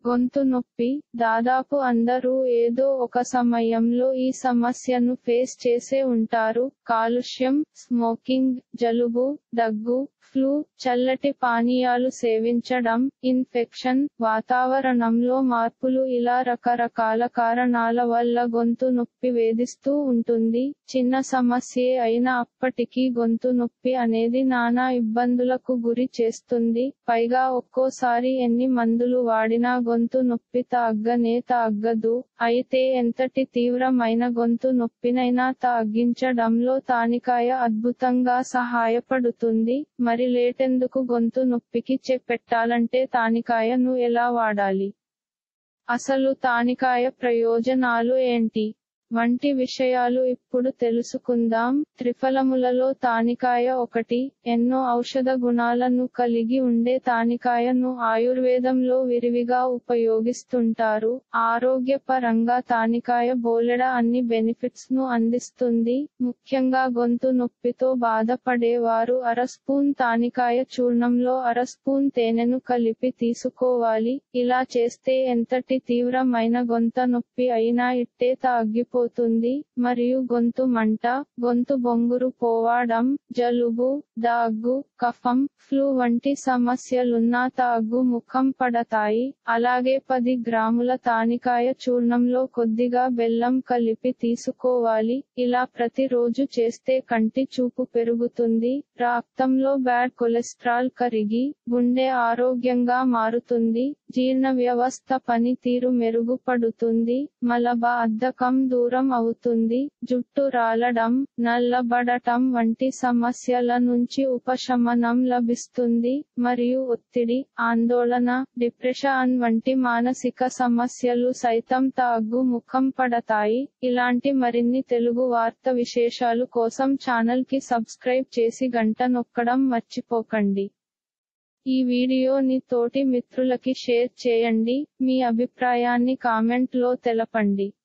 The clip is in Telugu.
గొంతు నొప్పి దాదాపు అందరూ ఏదో ఒక సమయంలో ఈ సమస్యను ఫేస్ చేసే ఉంటారు కాలుష్యం స్మోకింగ్ జలుబు దగ్గు ఫ్లూ చల్లటి పానీయాలు సేవించడం ఇన్ఫెక్షన్ వాతావరణంలో మార్పులు ఇలా రకరకాల కారణాల వల్ల గొంతు నొప్పి వేధిస్తూ ఉంటుంది చిన్న సమస్యే అయినా అప్పటికీ గొంతు నొప్పి అనేది నానా ఇబ్బందులకు గురి చేస్తుంది పైగా ఒక్కోసారి ఎన్ని మందులు వాడినా గొంతు నొప్పి తగ్గనే తగ్గదు అయితే ఎంతటి తీవ్రమైన గొంతు నొప్పినైనా తగ్గించడంలో తానికాయ అద్భుతంగా సహాయపడుతుంది మరి లేటెందుకు గొంతు నొప్పికి చెప్పెట్టాలంటే తానికాయను ఎలా వాడాలి అసలు తానికాయ ప్రయోజనాలు ఏంటి వంటి విషయాలు ఇప్పుడు తెలుసుకుందాం త్రిఫలములలో తానికాయ ఒకటి ఎన్నో ఔషధ గుణాలను కలిగి ఉండే తానికాయను ఆయుర్వేదంలో విరివిగా ఉపయోగిస్తుంటారు ఆరోగ్యపరంగా తానికాయ బోలెడ అన్ని బెనిఫిట్స్ ను అందిస్తుంది ముఖ్యంగా గొంతు నొప్పితో బాధపడేవారు అర స్పూన్ తానికాయ చూర్ణంలో అర స్పూన్ తేనెను కలిపి తీసుకోవాలి ఇలా చేస్తే ఎంతటి తీవ్రమైన గొంత నొప్పి అయినా ఇట్టే తగ్గిపోతుంది మరియు గొంతు మంట గొంతు బొంగురు పోవడం జలుబు దగ్గు కఫం ఫ్లూ వంటి సమస్యలున్నా తగ్గు ముఖం పడతాయి అలాగే పది గ్రాముల తానికాయ చూర్ణంలో కొద్దిగా బెల్లం కలిపి తీసుకోవాలి ఇలా ప్రతిరోజు చేస్తే కంటి చూపు పెరుగుతుంది రక్తంలో బ్యాడ్ కొలెస్ట్రాల్ కరిగి గుండె ఆరోగ్యంగా మారుతుంది జీర్ణ వ్యవస్థ పనితీరు మెరుగుపడుతుంది మలబద్ధకం దూరం అవుతుంది జుట్టు రాలడం నల్లబడటం వంటి సమస్యల నుంచి ఉపశమనం లభిస్తుంది మరియు ఒత్తిడి ఆందోళన డిప్రెషన్ వంటి మానసిక సమస్యలు సైతం తగ్గు ముఖం పడతాయి ఇలాంటి మరిన్ని తెలుగు వార్త విశేషాలు కోసం ఛానల్ కి సబ్స్క్రైబ్ చేసి గంట నొక్కడం మర్చిపోకండి ఈ వీడియోని తోటి మిత్రులకి షేర్ చేయండి మీ అభిప్రాయాన్ని కామెంట్ లో తెలపండి